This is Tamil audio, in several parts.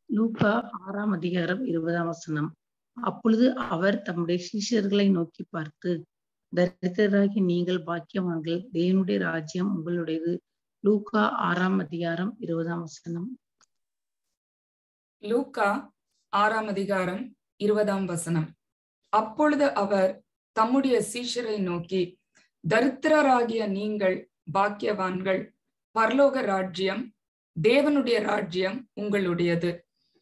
லூக்கா ஆறாம் அதிகாரம் இருபதாம் வசனம் அப்பொழுது அவர் தம்முடைய சீஷர்களை நோக்கி பார்த்து தரித்திரராகி நீங்கள் பாக்கியவான்கள் தேவனுடைய ராஜ்யம் உங்களுடையது லூக்கா ஆறாம் அதிகாரம் இருபதாம் வசனம் லூக்கா ஆறாம் அதிகாரம் இருபதாம் வசனம் அப்பொழுது அவர் தம்முடைய சீஷரை நோக்கி தரித்திரராகிய நீங்கள் பாக்கியவான்கள் பரலோக ராஜ்யம் தேவனுடைய ராஜ்யம் உங்களுடையது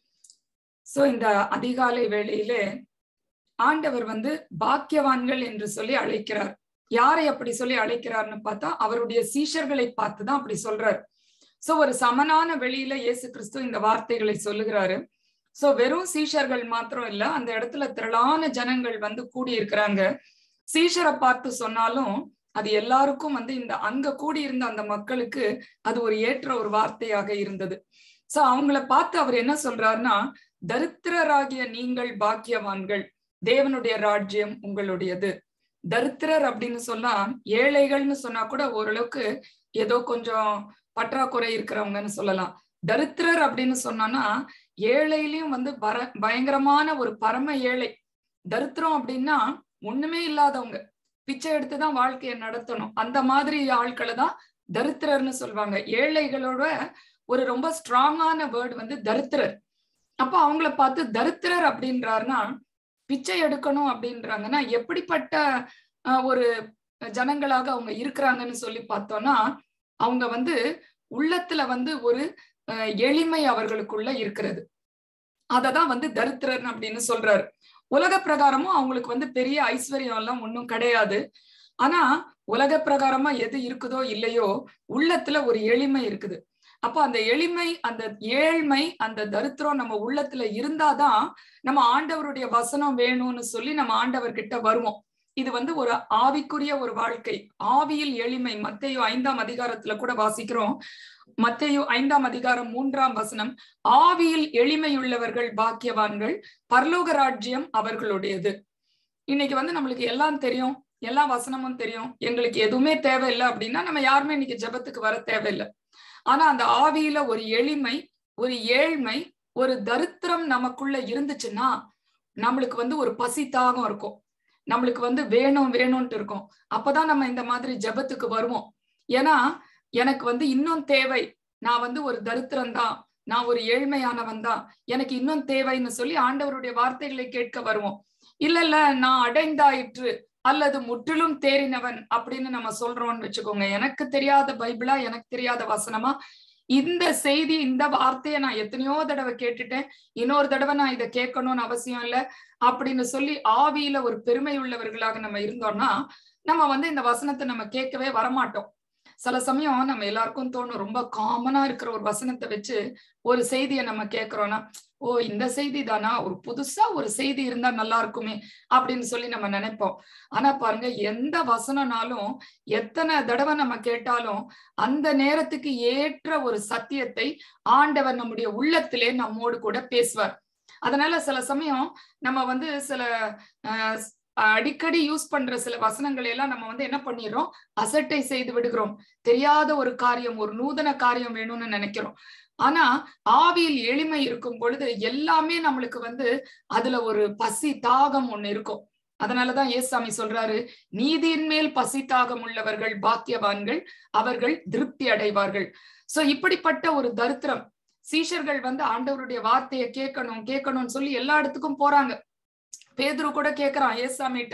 சோ இந்த அதிகாலை வேளையிலே ஆண்டவர் வந்து பாக்கியவான்கள் என்று சொல்லி அழைக்கிறார் யாரை அப்படி சொல்லி அழைக்கிறார்னு பார்த்தா அவருடைய சீஷர்களை பார்த்துதான் அப்படி சொல்றார் சோ ஒரு சமனான வெளியில இயேசு கிறிஸ்து இந்த வார்த்தைகளை சொல்லுகிறாரு சோ வெறும் சீஷர்கள் மாத்திரம் இல்ல அந்த இடத்துல திரளான ஜனங்கள் வந்து கூடி இருக்கிறாங்க சீஷரை பார்த்து சொன்னாலும் அது எல்லாருக்கும் வந்து இந்த அங்க கூடியிருந்த அந்த மக்களுக்கு அது ஒரு ஏற்ற ஒரு வார்த்தையாக இருந்தது சோ அவங்கள பார்த்து அவர் என்ன சொல்றாருன்னா தரித்திரராகிய நீங்கள் பாக்கியவான்கள் தேவனுடைய ராஜ்யம் உங்களுடையது தரித்திரர் அப்படின்னு சொன்னா ஏழைகள்னு சொன்னா கூட ஓரளவுக்கு ஏதோ கொஞ்சம் பற்றாக்குறை இருக்கிறவங்கன்னு சொல்லலாம் தரித்திரர் அப்படின்னு சொன்னோம்னா ஏழையிலயும் வந்து பர பயங்கரமான ஒரு பரம ஏழை தரித்திரம் அப்படின்னா ஒண்ணுமே இல்லாதவங்க பிச்சை எடுத்துதான் வாழ்க்கையை நடத்தணும் அந்த மாதிரி ஆட்களை தான் தரித்திரர்னு சொல்லுவாங்க ஏழைகளோட ஒரு ரொம்ப ஸ்ட்ராங்கான வேர்டு வந்து தரித்திரர் அப்ப அவங்கள பார்த்து தரித்திரர் அப்படின்றாருன்னா பிச்சை எடுக்கணும் அப்படின்றாங்கன்னா எப்படிப்பட்ட ஒரு ஜனங்களாக அவங்க இருக்கிறாங்கன்னு சொல்லி பார்த்தோம்னா அவங்க வந்து உள்ளத்துல வந்து ஒரு எளிமை அவர்களுக்குள்ள இருக்கிறது அததான் வந்து தரித்திரன் அப்படின்னு சொல்றாரு உலக பிரகாரமும் அவங்களுக்கு வந்து பெரிய ஐஸ்வர்யம் எல்லாம் ஒன்றும் கிடையாது ஆனா உலக பிரகாரமா எது இருக்குதோ இல்லையோ உள்ளத்துல ஒரு எளிமை இருக்குது அப்போ அந்த எளிமை அந்த ஏழ்மை அந்த தரித்திரம் நம்ம உள்ளத்துல இருந்தாதான் நம்ம ஆண்டவருடைய வசனம் வேணும்னு சொல்லி நம்ம ஆண்டவர்கிட்ட வருவோம் இது வந்து ஒரு ஆவிக்குரிய ஒரு வாழ்க்கை ஆவியில் எளிமை மத்தையோ ஐந்தாம் அதிகாரத்துல கூட வாசிக்கிறோம் மத்தையோ ஐந்தாம் அதிகாரம் மூன்றாம் வசனம் ஆவியில் எளிமையுள்ளவர்கள் பாக்கியவான்கள் பரலோக ராஜ்யம் அவர்களுடையது இன்னைக்கு வந்து நம்மளுக்கு எல்லாம் தெரியும் எல்லா வசனமும் தெரியும் எங்களுக்கு எதுவுமே தேவையில்லை அப்படின்னா நம்ம யாருமே இன்னைக்கு ஜபத்துக்கு வர தேவையில்லை ஆனா அந்த ஆவியில ஒரு எளிமை ஒரு ஏழ்மை ஒரு தரித்திரம் நமக்குள்ள இருந்துச்சுன்னா நம்மளுக்கு வந்து ஒரு பசி தாகம் இருக்கும் நம்மளுக்கு வந்து வேணும் வேணும்ட்டு இருக்கும் அப்பதான் நம்ம இந்த மாதிரி ஜபத்துக்கு வருவோம் ஏன்னா எனக்கு வந்து இன்னும் தேவை நான் வந்து ஒரு தரித்திரம் தான் நான் ஒரு ஏழ்மையானவன் தான் எனக்கு இன்னும் தேவைன்னு சொல்லி ஆண்டவருடைய வார்த்தைகளை கேட்க வருவோம் இல்ல இல்ல நான் அடைந்தாயிற்று அல்லது முற்றிலும் தேறினவன் அப்படின்னு நம்ம சொல்றோம்னு வச்சுக்கோங்க எனக்கு தெரியாத பைபிளா எனக்கு தெரியாத வசனமா இந்த செய்தி இந்த வார்த்தையை நான் எத்தனையோ தடவை கேட்டுட்டேன் இன்னொரு தடவை நான் இதை கேட்கணும்னு அவசியம் இல்லை அப்படின்னு சொல்லி ஆவியில ஒரு பெருமை உள்ளவர்களாக நம்ம இருந்தோம்னா நம்ம வந்து இந்த வசனத்தை நம்ம கேட்கவே வரமாட்டோம் சில சமயம் நம்ம எல்லாருக்கும் தோணும் ரொம்ப காமனா இருக்கிற ஒரு வசனத்தை வச்சு ஒரு செய்தியை நம்ம கேட்கிறோம்னா ஓ இந்த செய்தி தானா ஒரு புதுசா ஒரு செய்தி இருந்தா நல்லா இருக்குமே அப்படின்னு சொல்லி நம்ம நினைப்போம் ஆனா பாருங்க எந்த வசனம்னாலும் எத்தனை தடவை நம்ம கேட்டாலும் அந்த நேரத்துக்கு ஏற்ற ஒரு சத்தியத்தை ஆண்டவர் நம்முடைய உள்ளத்திலே நம்மோடு கூட பேசுவார் அதனால சில சமயம் நம்ம வந்து சில அடிக்கடி யூஸ் பண்ற சில வசனங்களை எல்லாம் நம்ம வந்து என்ன பண்ணிடுறோம் அசட்டை செய்து விடுகிறோம் தெரியாத ஒரு காரியம் ஒரு நூதன காரியம் வேணும்னு நினைக்கிறோம் ஆனா ஆவியில் எளிமை இருக்கும் பொழுது எல்லாமே நம்மளுக்கு வந்து அதுல ஒரு பசி தாகம் ஒண்ணு இருக்கும் அதனாலதான் ஏசாமி சொல்றாரு நீதியின் மேல் பசி தாகம் உள்ளவர்கள் பாக்கியவான்கள் அவர்கள் திருப்தி அடைவார்கள் சோ இப்படிப்பட்ட ஒரு தரித்திரம் சீஷர்கள் வந்து ஆண்டவருடைய வார்த்தையை கேட்கணும் கேட்கணும்னு சொல்லி எல்லா இடத்துக்கும் போறாங்க பேதுரு கூட கேக்குறான் ஏசாமிட்ட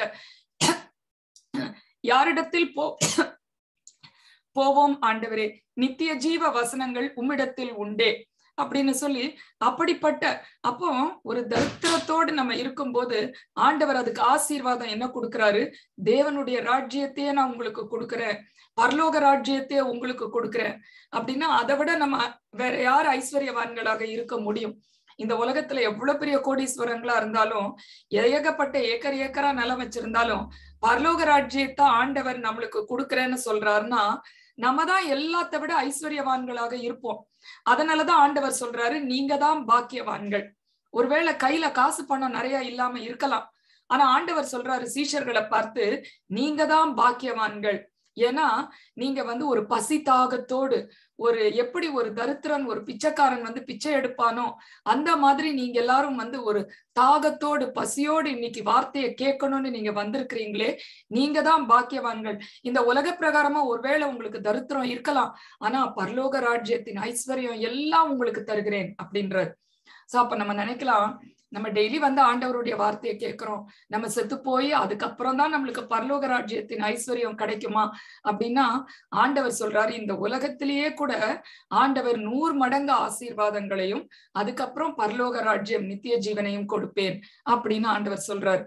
யாரிடத்தில் போ போவோம் ஆண்டவரே நித்திய ஜீவ வசனங்கள் உம்மிடத்தில் உண்டே அப்படின்னு சொல்லி அப்படிப்பட்ட அப்போ ஒரு தரித்திரத்தோடு நம்ம இருக்கும்போது ஆண்டவர் அதுக்கு ஆசீர்வாதம் என்ன கொடுக்கிறாரு தேவனுடைய ராஜ்யத்தையே நான் உங்களுக்கு கொடுக்குறேன் பரலோக ராஜ்யத்தையே உங்களுக்கு கொடுக்குறேன் அப்படின்னா அதை விட நம்ம வேற யார் ஐஸ்வர்யவான்களாக இருக்க முடியும் இந்த உலகத்துல எவ்வளவு பெரிய கோடீஸ்வரங்களா இருந்தாலும் ஏகப்பட்ட ஏக்கர் ஏக்கரா நிலம் வச்சிருந்தாலும் பரலோக ராஜ்யத்தை ஆண்டவர் நம்மளுக்கு கொடுக்குறேன்னு சொல்றாருன்னா நம்ம தான் எல்லாத்த விட ஐஸ்வர்யவான்களாக இருப்போம் அதனாலதான் ஆண்டவர் சொல்றாரு நீங்க தான் பாக்கியவான்கள் ஒருவேளை கையில காசு பணம் நிறைய இல்லாம இருக்கலாம் ஆனா ஆண்டவர் சொல்றாரு சீஷர்களை பார்த்து நீங்க தான் பாக்கியவான்கள் ஏன்னா நீங்க வந்து ஒரு பசி தாகத்தோடு ஒரு எப்படி ஒரு தரித்திரன் ஒரு பிச்சைக்காரன் வந்து பிச்சை எடுப்பானோ அந்த மாதிரி நீங்க எல்லாரும் வந்து ஒரு தாகத்தோடு பசியோடு இன்னைக்கு வார்த்தையை கேட்கணும்னு நீங்க வந்திருக்கிறீங்களே நீங்க தான் பாக்கியவான்கள் இந்த உலக பிரகாரமா ஒருவேளை உங்களுக்கு தரித்திரம் இருக்கலாம் ஆனா பரலோக ராஜ்யத்தின் ஐஸ்வர்யம் எல்லாம் உங்களுக்கு தருகிறேன் அப்படின்றார் சோ அப்ப நம்ம நினைக்கலாம் நம்ம டெய்லி வந்து ஆண்டவருடைய வார்த்தையை கேட்கிறோம் நம்ம செத்து போய் அதுக்கப்புறம் தான் நம்மளுக்கு பரலோக ராஜ்யத்தின் ஐஸ்வர்யம் கிடைக்குமா அப்படின்னா ஆண்டவர் சொல்றாரு இந்த உலகத்திலேயே கூட ஆண்டவர் நூறு மடங்கு ஆசீர்வாதங்களையும் அதுக்கப்புறம் பரலோக ராஜ்யம் நித்திய ஜீவனையும் கொடுப்பேன் அப்படின்னு ஆண்டவர் சொல்றாரு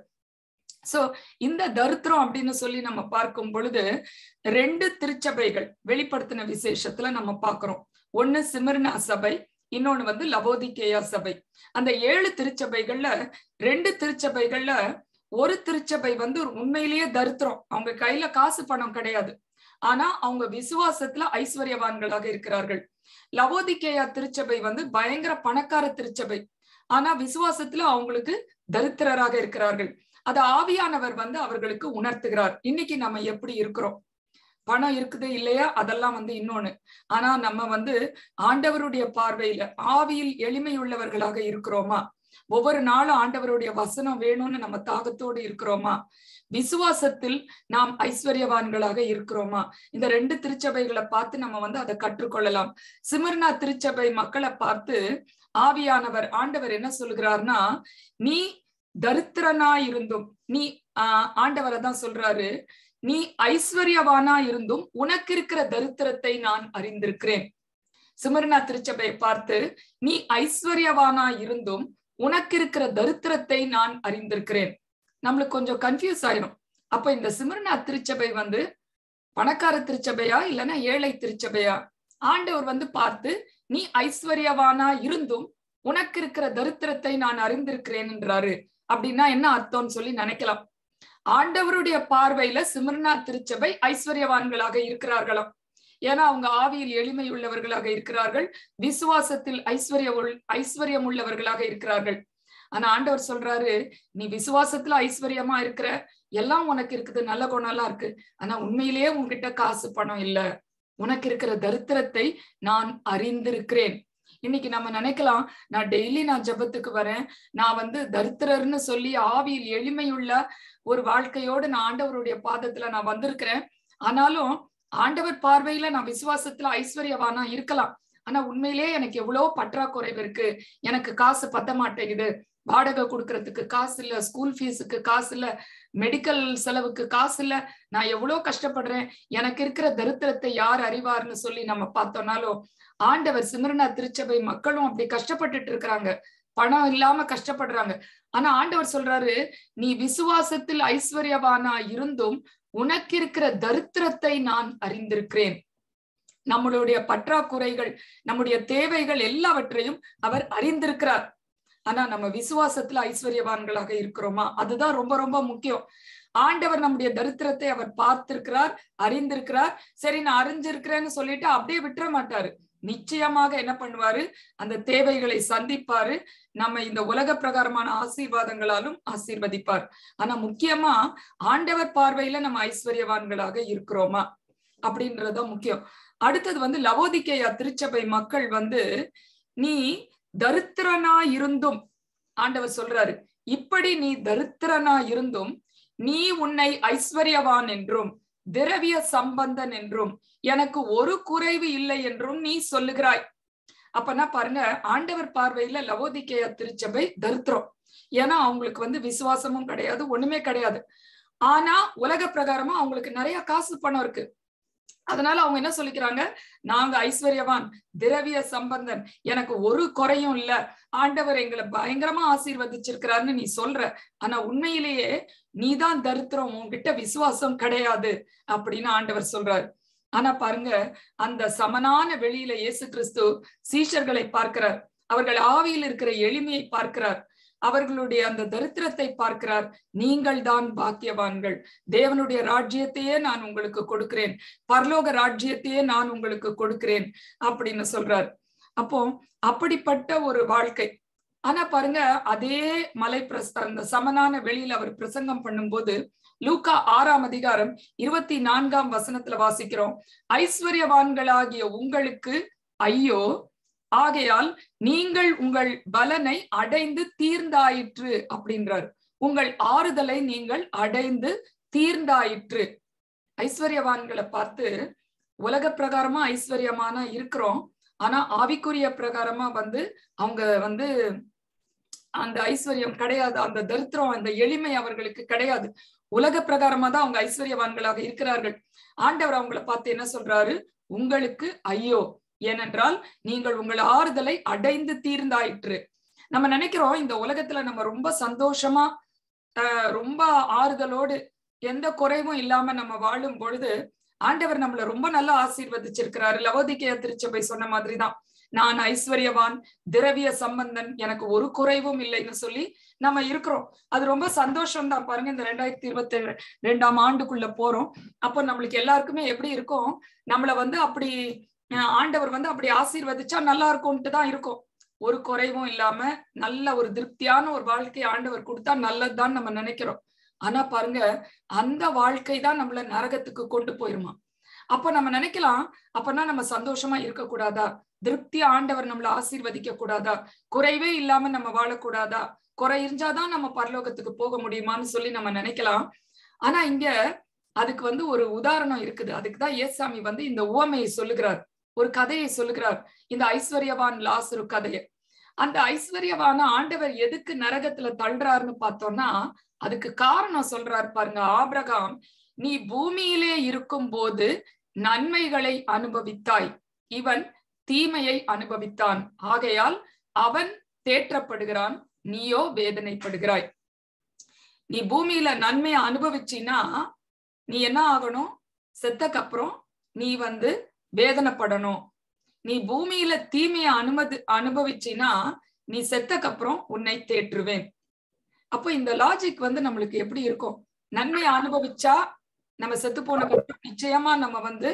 சோ இந்த தரித்திரம் அப்படின்னு சொல்லி நம்ம பார்க்கும் பொழுது ரெண்டு திருச்சபைகள் வெளிப்படுத்தின விசேஷத்துல நம்ம பாக்குறோம் ஒண்ணு சிமர்னா சபை இன்னொன்னு வந்து லவோதிகேயா சபை அந்த ஏழு திருச்சபைகள்ல ரெண்டு திருச்சபைகள்ல ஒரு திருச்சபை வந்து உண்மையிலேயே தரித்திரம் அவங்க கையில காசு பணம் கிடையாது ஆனா அவங்க விசுவாசத்துல ஐஸ்வர்யவான்களாக இருக்கிறார்கள் லவோதிகேயா திருச்சபை வந்து பயங்கர பணக்கார திருச்சபை ஆனா விசுவாசத்துல அவங்களுக்கு தரித்திரராக இருக்கிறார்கள் அது ஆவியானவர் வந்து அவர்களுக்கு உணர்த்துகிறார் இன்னைக்கு நம்ம எப்படி இருக்கிறோம் பணம் இருக்குது இல்லையா அதெல்லாம் வந்து இன்னொன்னு ஆனா நம்ம வந்து ஆண்டவருடைய பார்வையில ஆவியில் எளிமை உள்ளவர்களாக இருக்கிறோமா ஒவ்வொரு நாளும் ஆண்டவருடைய வசனம் வேணும்னு நம்ம தாகத்தோடு இருக்கிறோமா விசுவாசத்தில் நாம் ஐஸ்வர்யவான்களாக இருக்கிறோமா இந்த ரெண்டு திருச்சபைகளை பார்த்து நம்ம வந்து அதை கற்றுக்கொள்ளலாம் சிமர்னா திருச்சபை மக்களை பார்த்து ஆவியானவர் ஆண்டவர் என்ன சொல்கிறார்னா நீ தரித்திரனா இருந்தும் நீ ஆஹ் ஆண்டவரை தான் சொல்றாரு நீ ஐஸ்வர்யவானா இருந்தும் உனக்கு இருக்கிற தரித்திரத்தை நான் அறிந்திருக்கிறேன் சிமர்னா திருச்சபையை பார்த்து நீ ஐஸ்வர்யவானா இருந்தும் உனக்கு இருக்கிற தரித்திரத்தை நான் அறிந்திருக்கிறேன் நம்மளுக்கு கொஞ்சம் கன்ஃபியூஸ் ஆயிரும் அப்ப இந்த சிமர்னா திருச்சபை வந்து பணக்கார திருச்சபையா இல்லைன்னா ஏழை திருச்சபையா ஆண்டவர் வந்து பார்த்து நீ ஐஸ்வர்யவானா இருந்தும் உனக்கு இருக்கிற தரித்திரத்தை நான் அறிந்திருக்கிறேன் என்றாரு அப்படின்னா என்ன அர்த்தம்னு சொல்லி நினைக்கலாம் ஆண்டவருடைய பார்வையில சிமர்னா திருச்சபை ஐஸ்வர்யவான்களாக இருக்கிறார்களாம் ஏன்னா அவங்க ஆவியில் எளிமை உள்ளவர்களாக இருக்கிறார்கள் விசுவாசத்தில் ஐஸ்வர்ய ஐஸ்வர்யம் உள்ளவர்களாக இருக்கிறார்கள் ஆனா ஆண்டவர் சொல்றாரு நீ விசுவாசத்துல ஐஸ்வர்யமா இருக்கிற எல்லாம் உனக்கு இருக்குது நல்ல குணம்லாம் இருக்கு ஆனா உண்மையிலேயே உன்கிட்ட காசு பணம் இல்ல உனக்கு இருக்கிற தரித்திரத்தை நான் அறிந்திருக்கிறேன் இன்னைக்கு நம்ம நினைக்கலாம் நான் டெய்லி நான் ஜபத்துக்கு வரேன் நான் வந்து தரித்திரர்னு சொல்லி ஆவியில் எளிமையுள்ள ஒரு வாழ்க்கையோடு நான் ஆண்டவருடைய பாதத்துல நான் வந்திருக்கிறேன் ஆனாலும் ஆண்டவர் பார்வையில நான் விசுவாசத்துல ஐஸ்வர்யவானா இருக்கலாம் ஆனா உண்மையிலேயே எனக்கு எவ்வளவு பற்றாக்குறைவு இருக்கு எனக்கு காசு பத்த மாட்டேங்குது வாடகை கொடுக்கறதுக்கு காசு இல்ல ஸ்கூல் ஃபீஸுக்கு காசு இல்ல மெடிக்கல் செலவுக்கு காசு இல்ல நான் எவ்வளவு கஷ்டப்படுறேன் எனக்கு இருக்கிற தரித்திரத்தை யார் அறிவார்னு சொல்லி நம்ம பார்த்தோம்னாலும் ஆண்டவர் சிமரனா திருச்சபை மக்களும் அப்படி கஷ்டப்பட்டுட்டு இருக்கிறாங்க பணம் இல்லாம கஷ்டப்படுறாங்க ஆனா ஆண்டவர் சொல்றாரு நீ விசுவாசத்தில் ஐஸ்வர்யவானா இருந்தும் உனக்கு இருக்கிற தரித்திரத்தை நான் அறிந்திருக்கிறேன் நம்மளுடைய பற்றாக்குறைகள் நம்முடைய தேவைகள் எல்லாவற்றையும் அவர் அறிந்திருக்கிறார் ஆனா நம்ம விசுவாசத்துல ஐஸ்வர்யவான்களாக இருக்கிறோமா அதுதான் ரொம்ப ரொம்ப முக்கியம் ஆண்டவர் நம்முடைய தரித்திரத்தை அவர் பார்த்திருக்கிறார் அறிந்திருக்கிறார் சரி நான் அறிஞ்சிருக்கிறேன்னு சொல்லிட்டு அப்படியே விட்டுற மாட்டாரு நிச்சயமாக என்ன பண்ணுவாரு அந்த தேவைகளை சந்திப்பாரு நம்ம இந்த உலக பிரகாரமான ஆசீர்வாதங்களாலும் ஆசீர்வதிப்பார் ஆனா முக்கியமா ஆண்டவர் பார்வையில நம்ம ஐஸ்வர்யவான்களாக இருக்கிறோமா அப்படின்றத முக்கியம் அடுத்தது வந்து லவோதிக்கேயா திருச்சபை மக்கள் வந்து நீ தரித்திரனா இருந்தும் ஆண்டவர் சொல்றாரு இப்படி நீ தரித்திரனா இருந்தும் நீ உன்னை ஐஸ்வர்யவான் என்றும் திரவிய சம்பந்தன் என்றும் எனக்கு ஒரு குறைவு இல்லை என்றும் நீ சொல்லுகிறாய் அப்பனா பாருங்க ஆண்டவர் பார்வையில லவோதிக்கேய திருச்சபை தரித்திரம் ஏன்னா அவங்களுக்கு வந்து விசுவாசமும் கிடையாது ஒண்ணுமே கிடையாது ஆனா உலக பிரகாரமா அவங்களுக்கு நிறைய காசு பணம் இருக்கு அதனால அவங்க என்ன சொல்லிக்கிறாங்க நாங்க ஐஸ்வர்யவான் திரவிய சம்பந்தன் எனக்கு ஒரு குறையும் இல்ல ஆண்டவர் எங்களை பயங்கரமா ஆசீர்வதிச்சிருக்கிறாருன்னு நீ சொல்ற ஆனா உண்மையிலேயே நீதான் தரித்திரம் உன்கிட்ட விசுவாசம் கிடையாது அப்படின்னு ஆண்டவர் சொல்றாரு ஆனா பாருங்க அந்த சமனான வெளியில இயேசு கிறிஸ்து சீஷர்களை பார்க்கிறார் அவர்கள் ஆவியில் இருக்கிற எளிமையை பார்க்கிறார் அவர்களுடைய அந்த தரித்திரத்தை பார்க்கிறார் நீங்கள் தான் பாக்கியவான்கள் தேவனுடைய ராஜ்யத்தையே நான் உங்களுக்கு கொடுக்கிறேன் பரலோக ராஜ்யத்தையே நான் உங்களுக்கு கொடுக்கிறேன் அப்படின்னு சொல்றார் அப்போ அப்படிப்பட்ட ஒரு வாழ்க்கை ஆனா பாருங்க அதே மலை பிரச அந்த சமனான வெளியில அவர் பிரசங்கம் பண்ணும்போது லூக்கா ஆறாம் அதிகாரம் இருபத்தி நான்காம் வசனத்துல வாசிக்கிறோம் ஐஸ்வர்யவான்களாகிய உங்களுக்கு ஐயோ ஆகையால் நீங்கள் உங்கள் பலனை அடைந்து தீர்ந்தாயிற்று அப்படின்றார் உங்கள் ஆறுதலை நீங்கள் அடைந்து தீர்ந்தாயிற்று ஐஸ்வர்யவான்களை பார்த்து உலக பிரகாரமா ஐஸ்வர்யமான இருக்கிறோம் ஆனா ஆவிக்குரிய பிரகாரமா வந்து அவங்க வந்து அந்த ஐஸ்வர்யம் கிடையாது அந்த தரித்திரம் அந்த எளிமை அவர்களுக்கு கிடையாது உலக பிரகாரமா தான் அவங்க ஐஸ்வர்யவான்களாக இருக்கிறார்கள் ஆண்டவர் அவங்கள பார்த்து என்ன சொல்றாரு உங்களுக்கு ஐயோ ஏனென்றால் நீங்கள் உங்கள் ஆறுதலை அடைந்து தீர்ந்தாயிற்று நம்ம நினைக்கிறோம் இந்த உலகத்துல நம்ம ரொம்ப சந்தோஷமா ஆஹ் ரொம்ப ஆறுதலோடு எந்த குறைவும் இல்லாம நம்ம வாழும் பொழுது ஆண்டவர் நம்மள ரொம்ப நல்லா ஆசீர்வதிச்சிருக்கிறாரு லவோதிக்கைய திருச்சபை சொன்ன மாதிரிதான் நான் ஐஸ்வர்யவான் திரவிய சம்பந்தன் எனக்கு ஒரு குறைவும் இல்லைன்னு சொல்லி நம்ம இருக்கிறோம் அது ரொம்ப சந்தோஷம் தான் பாருங்க இந்த ரெண்டாயிரத்தி இருபத்தி ரெண்டாம் ஆண்டுக்குள்ள போறோம் அப்போ நம்மளுக்கு எல்லாருக்குமே எப்படி இருக்கும் நம்மள வந்து அப்படி ஆண்டவர் வந்து அப்படி ஆசீர்வதிச்சா நல்லா இருக்கும்ட்டு தான் இருக்கும் ஒரு குறைவும் இல்லாம நல்ல ஒரு திருப்தியான ஒரு வாழ்க்கை ஆண்டவர் கொடுத்தா நல்லதுதான் நம்ம நினைக்கிறோம் ஆனா பாருங்க அந்த வாழ்க்கை தான் நம்மள நரகத்துக்கு கொண்டு போயிருமா அப்ப நம்ம நினைக்கலாம் அப்பனா நம்ம சந்தோஷமா இருக்கக்கூடாதா திருப்தி ஆண்டவர் நம்மள ஆசீர்வதிக்க கூடாதா குறைவே இல்லாம நம்ம வாழக்கூடாதா குறை இருந்தாதான் நம்ம பரலோகத்துக்கு போக முடியுமான்னு சொல்லி நம்ம நினைக்கலாம் ஆனா இங்க அதுக்கு வந்து ஒரு உதாரணம் இருக்குது அதுக்குதான் ஏசாமி வந்து இந்த உவமையை சொல்லுகிறார் ஒரு கதையை சொல்லுகிறார் இந்த ஐஸ்வர்யவான் லாசுரு கதையை அந்த ஐஸ்வர்யவான ஆண்டவர் எதுக்கு நரகத்துல தள்ளுறாருன்னு பார்த்தோம்னா அதுக்கு காரணம் சொல்றாரு பாருங்க ஆபிரகாம் நீ பூமியிலே இருக்கும் போது நன்மைகளை அனுபவித்தாய் இவன் தீமையை அனுபவித்தான் ஆகையால் அவன் தேற்றப்படுகிறான் நீயோ வேதனைப்படுகிறாய் நீ பூமியில நன்மையை அனுபவிச்சின்னா நீ என்ன ஆகணும் செத்தக்கு அப்புறம் நீ வந்து வேதனைப்படணும் நீ பூமியில தீமையை அனுமதி அனுபவிச்சினா நீ செத்தக்கு அப்புறம் உன்னை தேற்றுவேன் அப்போ இந்த லாஜிக் வந்து நம்மளுக்கு எப்படி இருக்கும் நன்மையை அனுபவிச்சா நம்ம செத்து போன நிச்சயமா நம்ம வந்து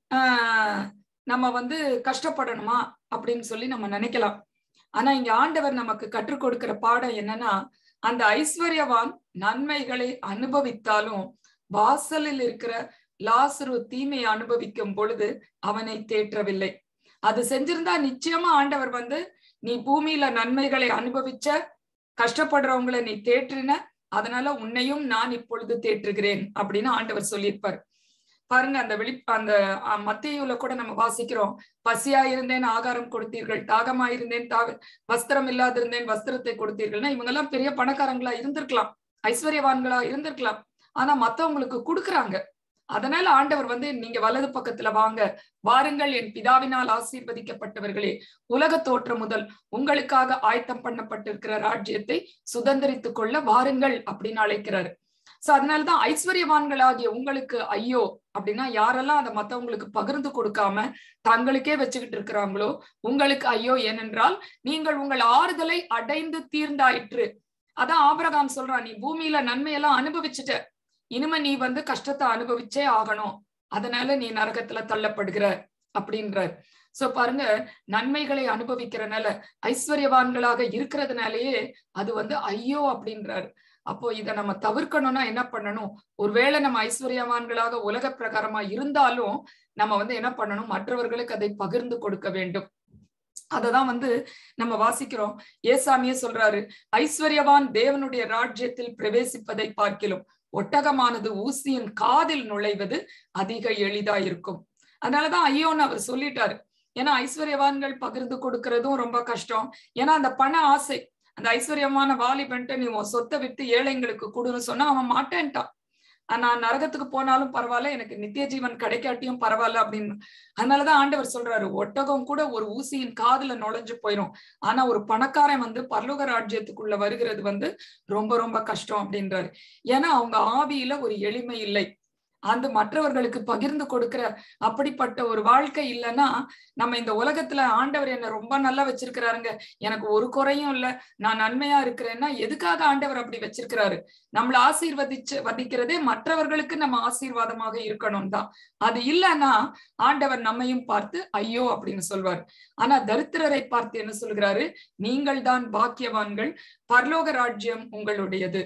ஆஹ் நம்ம வந்து கஷ்டப்படணுமா அப்படின்னு சொல்லி நம்ம நினைக்கலாம் ஆனா இங்க ஆண்டவர் நமக்கு கற்றுக் கொடுக்கிற பாடம் என்னன்னா அந்த ஐஸ்வர்யவான் நன்மைகளை அனுபவித்தாலும் வாசலில் இருக்கிற லாசுரு தீமையை அனுபவிக்கும் பொழுது அவனை தேற்றவில்லை அது செஞ்சிருந்தா நிச்சயமா ஆண்டவர் வந்து நீ பூமியில நன்மைகளை அனுபவிச்ச கஷ்டப்படுறவங்களை நீ தேற்றின அதனால உன்னையும் நான் இப்பொழுது தேற்றுகிறேன் அப்படின்னு ஆண்டவர் சொல்லியிருப்பார் பாருங்க அந்த வெளி அந்த மத்தியுல கூட நம்ம வாசிக்கிறோம் பசியா இருந்தேன் ஆகாரம் கொடுத்தீர்கள் தாகமா இருந்தேன் தாக வஸ்திரம் இல்லாதிருந்தேன் வஸ்திரத்தை கொடுத்தீர்கள்னா இவங்க எல்லாம் பெரிய பணக்காரங்களா இருந்திருக்கலாம் ஐஸ்வர்யவான்களா இருந்திருக்கலாம் ஆனா மத்தவங்களுக்கு கொடுக்குறாங்க அதனால ஆண்டவர் வந்து நீங்க வலது பக்கத்துல வாங்க வாருங்கள் என் பிதாவினால் ஆசீர்வதிக்கப்பட்டவர்களே உலக தோற்றம் முதல் உங்களுக்காக ஆயத்தம் பண்ணப்பட்டிருக்கிற ராஜ்யத்தை சுதந்திரித்துக் கொள்ள வாருங்கள் அப்படின்னு அழைக்கிறாரு சோ அதனாலதான் ஐஸ்வர்யவான்களாகிய உங்களுக்கு ஐயோ அப்படின்னா யாரெல்லாம் அதை மத்தவங்களுக்கு பகிர்ந்து கொடுக்காம தங்களுக்கே வச்சுக்கிட்டு இருக்கிறாங்களோ உங்களுக்கு ஐயோ ஏனென்றால் நீங்கள் உங்கள் ஆறுதலை அடைந்து தீர்ந்தாயிற்று அதான் ஆபரகாம் சொல்றான் நீ பூமியில நன்மையெல்லாம் அனுபவிச்சுட்ட இனிமே நீ வந்து கஷ்டத்தை அனுபவிச்சே ஆகணும் அதனால நீ நரகத்துல தள்ளப்படுகிற அப்படின்றார் சோ பாருங்க நன்மைகளை அனுபவிக்கிறனால ஐஸ்வர்யவான்களாக இருக்கிறதுனாலயே அது வந்து ஐயோ அப்படின்றாரு அப்போ இதை நம்ம தவிர்க்கணும்னா என்ன பண்ணணும் ஒருவேளை நம்ம ஐஸ்வர்யவான்களாக உலக பிரகாரமா இருந்தாலும் நம்ம வந்து என்ன பண்ணணும் மற்றவர்களுக்கு அதை பகிர்ந்து கொடுக்க வேண்டும் அததான் வந்து நம்ம வாசிக்கிறோம் ஏசாமியே சொல்றாரு ஐஸ்வர்யவான் தேவனுடைய ராஜ்யத்தில் பிரவேசிப்பதை பார்க்கிலும் ஒட்டகமானது ஊசியின் காதில் நுழைவது அதிக எளிதா இருக்கும் அதனாலதான் ஐயோன்னு அவர் சொல்லிட்டாரு ஏன்னா ஐஸ்வர்யவான்கள் பகிர்ந்து கொடுக்கறதும் ரொம்ப கஷ்டம் ஏன்னா அந்த பண ஆசை அந்த ஐஸ்வர்யமான வாலிபன்ட்டு நீ உன் சொத்தை விட்டு ஏழைங்களுக்கு கொடுன்னு சொன்னா அவன் மாட்டேன்ட்டான் நான் நரகத்துக்கு போனாலும் பரவாயில்ல எனக்கு நித்திய ஜீவன் கிடைக்காட்டியும் பரவாயில்ல அப்படின்னு அதனாலதான் ஆண்டவர் சொல்றாரு ஒட்டகம் கூட ஒரு ஊசியின் காதுல நுழைஞ்சு போயிரும் ஆனா ஒரு பணக்காரன் வந்து பரலோக ராஜ்யத்துக்குள்ள வருகிறது வந்து ரொம்ப ரொம்ப கஷ்டம் அப்படின்றாரு ஏன்னா அவங்க ஆவியில ஒரு எளிமை இல்லை அந்த மற்றவர்களுக்கு பகிர்ந்து கொடுக்கிற அப்படிப்பட்ட ஒரு வாழ்க்கை இல்லைன்னா நம்ம இந்த உலகத்துல ஆண்டவர் என்ன ரொம்ப நல்லா வச்சிருக்கிறாருங்க எனக்கு ஒரு குறையும் இல்லை நான் நன்மையா இருக்கிறேன்னா எதுக்காக ஆண்டவர் அப்படி வச்சிருக்கிறாரு நம்மள ஆசீர்வதிச்சு வதிக்கிறதே மற்றவர்களுக்கு நம்ம ஆசீர்வாதமாக இருக்கணும் தான் அது இல்லைன்னா ஆண்டவர் நம்மையும் பார்த்து ஐயோ அப்படின்னு சொல்வார் ஆனா தரித்திரரை பார்த்து என்ன சொல்கிறாரு நீங்கள் தான் பாக்கியவான்கள் பரலோக ராஜ்யம் உங்களுடையது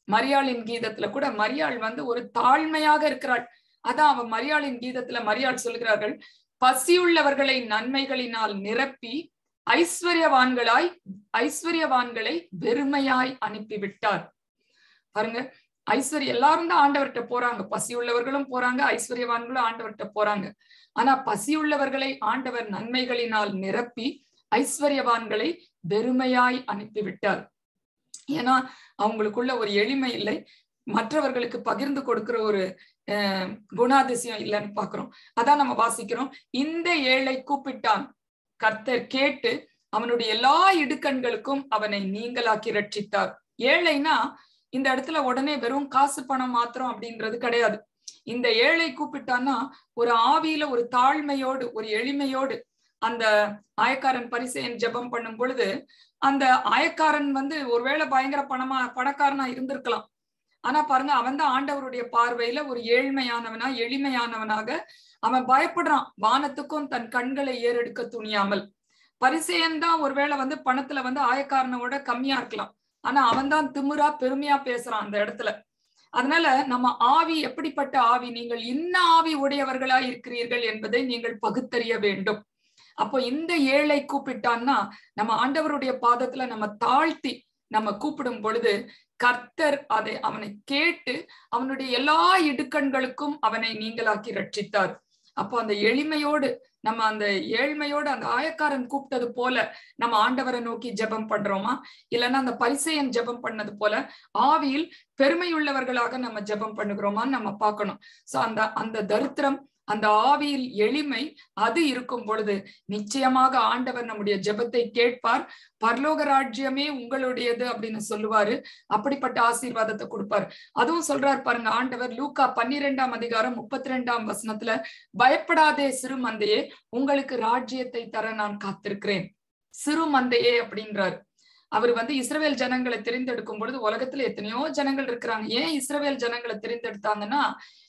மரியாளின் கீதத்துல கூட மரியாள் வந்து ஒரு தாழ்மையாக இருக்கிறாள் அதான் அவன் மரியாளின் கீதத்துல மரியாள் சொல்கிறார்கள் பசியுள்ளவர்களை நன்மைகளினால் நிரப்பி ஐஸ்வர்யவான்களாய் ஐஸ்வர்யவான்களை வெறுமையாய் அனுப்பிவிட்டார் பாருங்க ஐஸ்வர்ய எல்லாரும் தான் ஆண்டவர்கிட்ட போறாங்க பசி உள்ளவர்களும் போறாங்க ஐஸ்வர்யவான்களும் ஆண்டவர்கிட்ட போறாங்க ஆனா பசி உள்ளவர்களை ஆண்டவர் நன்மைகளினால் நிரப்பி ஐஸ்வர்யவான்களை வெறுமையாய் அனுப்பிவிட்டார் ஏன்னா அவங்களுக்குள்ள ஒரு எளிமை இல்லை மற்றவர்களுக்கு பகிர்ந்து கொடுக்கிற ஒரு அஹ் குணாதிசயம் இல்லைன்னு பாக்குறோம் அதான் நம்ம வாசிக்கிறோம் இந்த ஏழை கூப்பிட்டான் கர்த்தர் கேட்டு அவனுடைய எல்லா இடுக்கண்களுக்கும் அவனை நீங்களாக்கி ரட்சித்தார் ஏழைனா இந்த இடத்துல உடனே வெறும் காசு பணம் மாத்திரம் அப்படின்றது கிடையாது இந்த ஏழை கூப்பிட்டான்னா ஒரு ஆவியில ஒரு தாழ்மையோடு ஒரு எளிமையோடு அந்த ஆயக்காரன் பரிசையன் ஜெபம் பண்ணும் பொழுது அந்த ஆயக்காரன் வந்து ஒருவேளை பயங்கர பணமா பணக்காரனா இருந்திருக்கலாம் ஆனா பாருங்க அவன் தான் ஆண்டவருடைய பார்வையில ஒரு ஏழ்மையானவனா எளிமையானவனாக அவன் பயப்படுறான் வானத்துக்கும் தன் கண்களை ஏறெடுக்க துணியாமல் பரிசெயன் தான் ஒருவேளை வந்து பணத்துல வந்து ஆயக்காரனோட கம்மியா இருக்கலாம் ஆனா அவன் தான் திமிரா பெருமையா பேசுறான் அந்த இடத்துல அதனால நம்ம ஆவி எப்படிப்பட்ட ஆவி நீங்கள் இன்ன ஆவி உடையவர்களா இருக்கிறீர்கள் என்பதை நீங்கள் பகுத்தறிய வேண்டும் அப்போ இந்த ஏழை கூப்பிட்டான்னா நம்ம ஆண்டவருடைய பாதத்துல நம்ம தாழ்த்தி நம்ம கூப்பிடும் பொழுது கர்த்தர் அதை அவனை கேட்டு அவனுடைய எல்லா இடுக்கண்களுக்கும் அவனை நீங்களாக்கி ரட்சித்தார் அப்போ அந்த எளிமையோடு நம்ம அந்த ஏழ்மையோடு அந்த ஆயக்காரன் கூப்பிட்டது போல நம்ம ஆண்டவரை நோக்கி ஜெபம் பண்றோமா இல்லைன்னா அந்த பரிசையன் ஜெபம் பண்ணது போல ஆவியில் பெருமையுள்ளவர்களாக நம்ம ஜெபம் பண்ணுகிறோமான்னு நம்ம பார்க்கணும் சோ அந்த அந்த தரித்திரம் அந்த ஆவியில் எளிமை அது இருக்கும் பொழுது நிச்சயமாக ஆண்டவர் நம்முடைய ஜெபத்தை கேட்பார் பரலோக ராஜ்யமே உங்களுடையது அப்படின்னு சொல்லுவாரு அப்படிப்பட்ட ஆசீர்வாதத்தை கொடுப்பார் அதுவும் சொல்றாரு பாருங்க ஆண்டவர் லூக்கா பன்னிரெண்டாம் அதிகாரம் முப்பத்தி ரெண்டாம் வசனத்துல பயப்படாதே சிறு மந்தையே உங்களுக்கு ராஜ்யத்தை தர நான் காத்திருக்கிறேன் சிறு மந்தையே அப்படின்றாரு அவர் வந்து இஸ்ரவேல் ஜனங்களை தெரிந்தெடுக்கும் பொழுது உலகத்துல எத்தனையோ ஜனங்கள் இருக்கிறாங்க ஏன் இஸ்ரவேல் ஜனங்களை தெரிந்தெடுத்தாங்கன்னா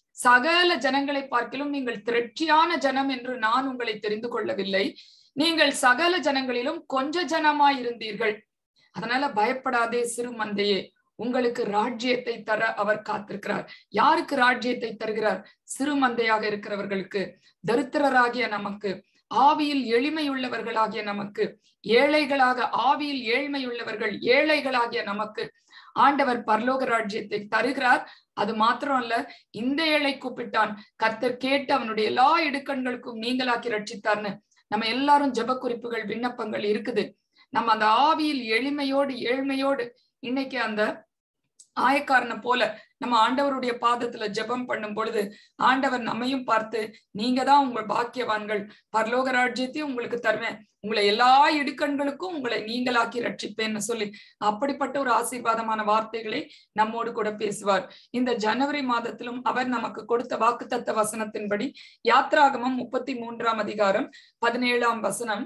சகல ஜனங்களை பார்க்கிலும் நீங்கள் திரட்சியான ஜனம் என்று நான் உங்களை தெரிந்து கொள்ளவில்லை நீங்கள் சகல ஜனங்களிலும் கொஞ்ச ஜனமாய் இருந்தீர்கள் அதனால பயப்படாதே சிறு மந்தையே உங்களுக்கு ராஜ்யத்தை தர அவர் காத்திருக்கிறார் யாருக்கு ராஜ்யத்தை தருகிறார் சிறு மந்தையாக இருக்கிறவர்களுக்கு தரித்திரராகிய நமக்கு ஆவியில் எளிமையுள்ளவர்களாகிய நமக்கு ஏழைகளாக ஆவியில் ஏழ்மையுள்ளவர்கள் ஏழைகளாகிய நமக்கு ஆண்டவர் பரலோக ராஜ்யத்தை தருகிறார் அது மாத்திரம் அல்ல இந்த ஏழை கூப்பிட்டான் கர்த்தர் கேட்டு அவனுடைய எல்லா இடுக்கண்களுக்கும் நீங்களாக்கி ரட்சித்தார்னு நம்ம எல்லாரும் ஜப குறிப்புகள் விண்ணப்பங்கள் இருக்குது நம்ம அந்த ஆவியில் எளிமையோடு ஏழ்மையோடு இன்னைக்கு அந்த ஆயக்காரனை போல நம்ம ஆண்டவருடைய பாதத்துல ஜெபம் பண்ணும் பொழுது ஆண்டவர் நம்மையும் பார்த்து நீங்க தான் உங்கள் பாக்கியவான்கள் பரலோக ராஜ்யத்தையும் உங்களுக்கு தருவேன் உங்களை எல்லா இடுக்கண்களுக்கும் உங்களை நீங்களாக்கி ரட்சிப்பேன்னு சொல்லி அப்படிப்பட்ட ஒரு ஆசீர்வாதமான வார்த்தைகளை நம்மோடு கூட பேசுவார் இந்த ஜனவரி மாதத்திலும் அவர் நமக்கு கொடுத்த வாக்குத்தத்த வசனத்தின்படி யாத்ராகமம் முப்பத்தி மூன்றாம் அதிகாரம் பதினேழாம் வசனம்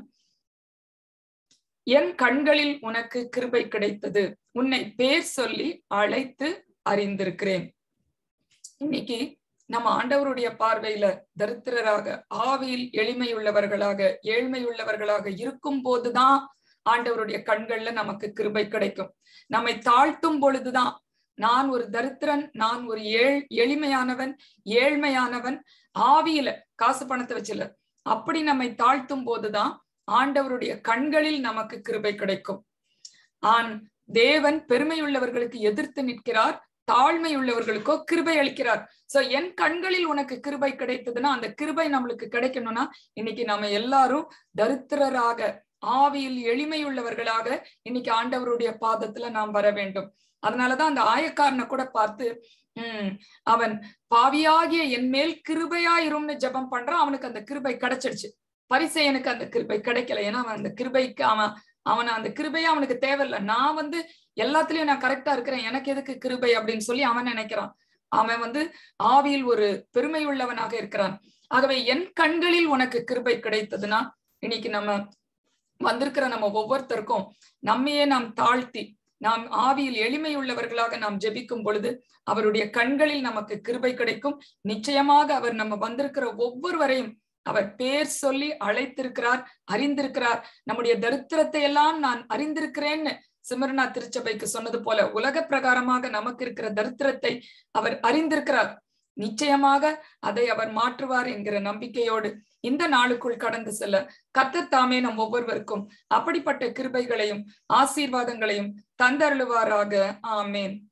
என் கண்களில் உனக்கு கிருபை கிடைத்தது உன்னை பேர் சொல்லி அழைத்து அறிந்திருக்கிறேன் இன்னைக்கு நம்ம ஆண்டவருடைய பார்வையில தரித்திரராக ஆவியில் எளிமையுள்ளவர்களாக ஏழ்மையுள்ளவர்களாக இருக்கும் போதுதான் ஆண்டவருடைய கண்கள்ல நமக்கு கிருபை கிடைக்கும் நம்மை தாழ்த்தும் பொழுதுதான் நான் ஒரு தரித்திரன் நான் ஒரு ஏழ் எளிமையானவன் ஏழ்மையானவன் ஆவியில காசு பணத்தை வச்சுல அப்படி நம்மை தாழ்த்தும் போதுதான் ஆண்டவருடைய கண்களில் நமக்கு கிருபை கிடைக்கும் ஆண் தேவன் பெருமையுள்ளவர்களுக்கு எதிர்த்து நிற்கிறார் தாழ்மை உள்ளவர்களுக்கோ கிருபை அளிக்கிறார் சோ என் கண்களில் உனக்கு கிருபை கிடைத்ததுன்னா அந்த கிருபை நம்மளுக்கு கிடைக்கணும்னா இன்னைக்கு நம்ம எல்லாரும் தரித்திரராக ஆவியில் எளிமையுள்ளவர்களாக இன்னைக்கு ஆண்டவருடைய பாதத்துல நாம் வர வேண்டும் அதனாலதான் அந்த ஆயக்காரனை கூட பார்த்து உம் அவன் பாவியாகிய என் மேல் கிருபையாயிரும்னு ஜெபம் பண்றான் அவனுக்கு அந்த கிருபை கிடைச்சிடுச்சு பரிசெயனுக்கு அந்த கிருபை கிடைக்கல ஏன்னா அவன் அந்த கிருபைக்கு அவன் அவன் அந்த கிருபையே அவனுக்கு தேவையில்லை நான் வந்து எல்லாத்துலயும் நான் கரெக்டா இருக்கிறேன் எனக்கு எதுக்கு கிருபை அப்படின்னு சொல்லி அவன் நினைக்கிறான் அவன் வந்து ஆவியில் ஒரு பெருமை உள்ளவனாக இருக்கிறான் ஆகவே என் கண்களில் உனக்கு கிருபை கிடைத்ததுன்னா இன்னைக்கு நம்ம வந்திருக்கிற நம்ம ஒவ்வொருத்தருக்கும் நம்மையே நாம் தாழ்த்தி நாம் ஆவியில் எளிமை உள்ளவர்களாக நாம் ஜெபிக்கும் பொழுது அவருடைய கண்களில் நமக்கு கிருபை கிடைக்கும் நிச்சயமாக அவர் நம்ம வந்திருக்கிற ஒவ்வொருவரையும் அவர் பேர் சொல்லி அழைத்திருக்கிறார் அறிந்திருக்கிறார் நம்முடைய தரித்திரத்தை எல்லாம் நான் அறிந்திருக்கிறேன்னு சிமர்னா திருச்சபைக்கு சொன்னது போல உலக பிரகாரமாக நமக்கு இருக்கிற தரித்திரத்தை அவர் அறிந்திருக்கிறார் நிச்சயமாக அதை அவர் மாற்றுவார் என்கிற நம்பிக்கையோடு இந்த நாளுக்குள் கடந்து செல்ல கத்தர் தாமே நம் ஒவ்வொருவருக்கும் அப்படிப்பட்ட கிருபைகளையும் ஆசீர்வாதங்களையும் தந்தருளுவாராக ஆமேன்